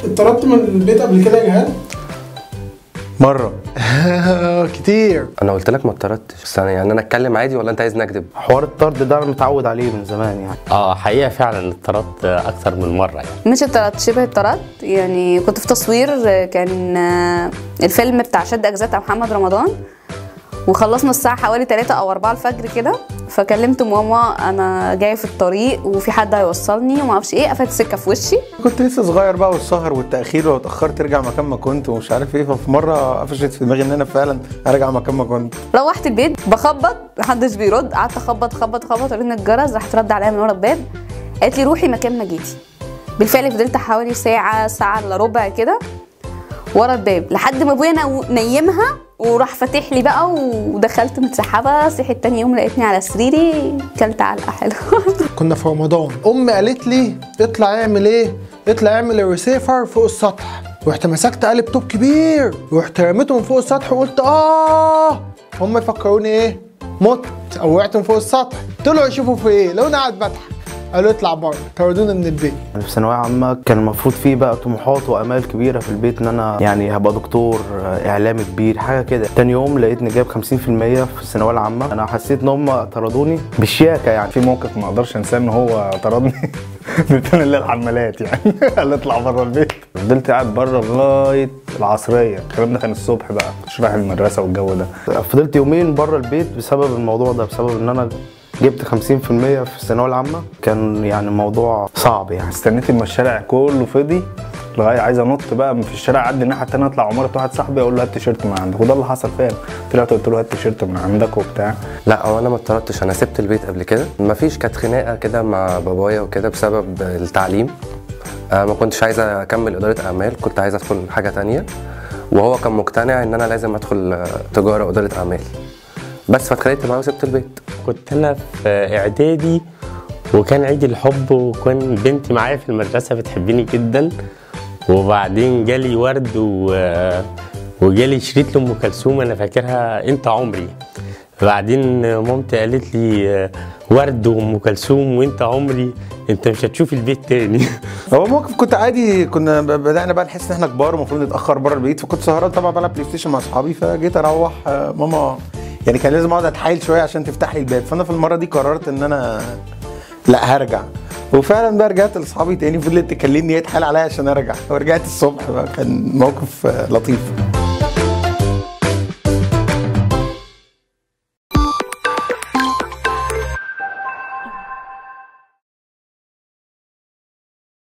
اتطردت من البيت قبل كده يا جهاد؟ مره كتير انا قلت لك ما اتطردتش بس أنا يعني انا اتكلم عادي ولا انت عايز نكذب حوار الطرد ده انا متعود عليه من زمان يعني اه حقيقه فعلا اتطردت اكتر من مره يعني مش اتطردت شبه اتطردت يعني كنت في تصوير كان آه، الفيلم بتاع شد اجزاء بتاع محمد رمضان وخلصنا الساعة حوالي 3 أو 4 الفجر كده فكلمت ماما أنا جاية في الطريق وفي حد هيوصلني وما اعرفش إيه قفلت السكة في وشي كنت لسه صغير بقى والسهر والتاخير ولو اتاخرت ترجع مكان ما كنت ومش عارف ايه ففي مره قفشت في دماغي ان انا فعلا ارجع مكان ما كنت روحت البيت بخبط محدش بيرد قعدت اخبط خبط خبط رن الجرس راحت رد عليا من ورا الباب قالت لي روحي مكان ما جيتي بالفعل فضلت حوالي ساعة ساعة الا ربع كده ورا الباب لحد ما ابويا نو- نيمها وراح فاتح لي بقى ودخلت متسحبه صحيت تاني يوم لقيتني على سريري كلت علقه حلوه كنا في رمضان امي قالت لي اطلع اعمل ايه اطلع اعمل الريسيفر فوق السطح رحت مسكت قالب توب كبير ورحت رميته من فوق السطح وقلت اه هم يفكروني ايه مت او وقعت من فوق السطح طلعوا يشوفوا في ايه لو انا قاعد بضحك قالوا اطلع بره طردونا من البيت في ثانويه عامه كان المفروض فيه بقى طموحات وامال كبيره في البيت ان انا يعني هبقى دكتور اعلامي كبير حاجه كده تاني يوم لقيتني جايب 50% في الثانويه العامه انا حسيت ان هم طردوني بالشياكه يعني في موقف ما اقدرش انساه ان هو طردني من اللي الحمالات يعني قال لي اطلع بره البيت فضلت قاعد بره لغايه العصريه الكلام ده كان الصبح بقى مش رايح المدرسه والجو ده فضلت يومين بره البيت بسبب الموضوع ده بسبب ان انا جبت 50% في الثانويه العامه كان يعني موضوع صعب يعني استنيت اما الشارع كله فضي لغايه عايز انط بقى في الشارع اعدي الناحيه التانيه اطلع عماره واحد صاحبي اقول له هات تيشيرت من عندك وده اللي حصل فعلا طلعت قلت له هات تيشيرت من عندك وبتاع لا هو انا ما اتطردتش انا سبت البيت قبل كده مفيش كانت خناقه كده مع بابايا وكده بسبب التعليم آه ما كنتش عايز اكمل اداره اعمال كنت عايز ادخل حاجه تانية وهو كان مقتنع ان انا لازم ادخل آه، تجاره واداره اعمال بس فاتخانقت معاه وسبت البيت كنت انا في اعدادي وكان عيد الحب وكان بنتي معايا في المدرسه بتحبني جدا وبعدين جالي ورد و... وجالي شريط لام كلثوم انا فاكرها انت عمري بعدين مامتي قالت لي ورد وام كلثوم وانت عمري انت مش هتشوف البيت تاني هو موقف كنت عادي كنا ب- بدانا بقى نحس ان احنا كبار ومفروض نتاخر بره البيت فكنت سهران طبعا بلعب بلاي ستيشن مع اصحابي فجيت اروح آه، ماما يعني كان لازم اقعد اتحايل شويه عشان تفتح لي الباب فانا في المره دي قررت ان انا لا هرجع وفعلا بقى رجعت لاصحابي تاني فضلت تكلمني هي تحايل عليا عشان ارجع ورجعت الصبح بقى كان موقف آه، لطيف